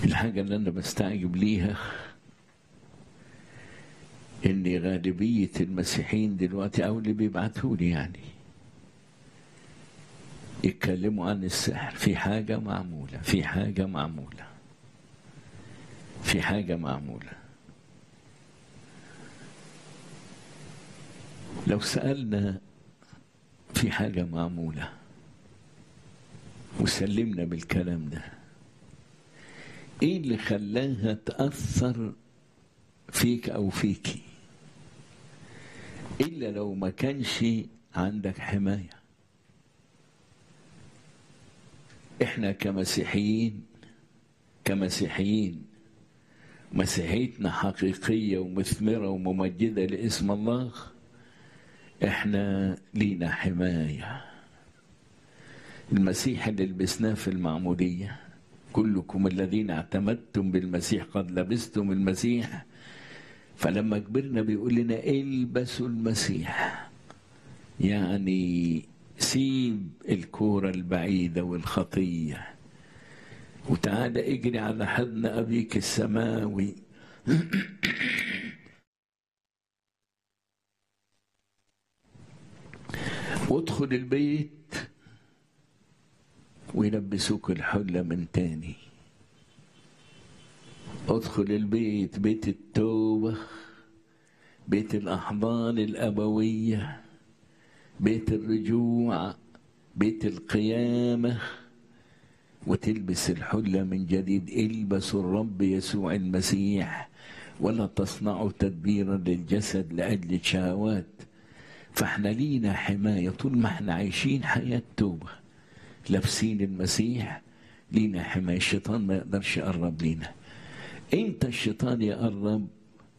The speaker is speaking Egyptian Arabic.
الحاجة اللي أنا بستعجب ليها إن غالبية المسيحيين دلوقتي أو اللي بيبعتوا لي يعني يتكلموا عن السحر في حاجة معمولة في حاجة معمولة في حاجة معمولة لو سألنا في حاجة معمولة وسلمنا بالكلام ده ايه اللي خلاها تأثر فيك او فيكي الا لو ما كانش عندك حماية احنا كمسيحيين كمسيحيين مسيحيتنا حقيقية ومثمرة وممجدة لاسم الله احنا لينا حماية المسيح اللي لبسناه في المعمودية كلكم الذين اعتمدتم بالمسيح قد لبستم المسيح فلما كبرنا بيقول لنا البسوا المسيح يعني سيب الكورة البعيدة والخطية وتعالى اجري على حضن أبيك السماوي وادخل البيت ويلبسوك الحلة من تاني ادخل البيت بيت التوبة بيت الأحضان الأبوية بيت الرجوع بيت القيامة وتلبس الحلة من جديد البسوا الرب يسوع المسيح ولا تصنعوا تدبيرا للجسد لأجل شهوات فاحنا لينا حماية طول ما احنا عايشين حياة توبة لابسين المسيح لينا حماية الشيطان ما يقدرش يقرب لينا امتى الشيطان يقرب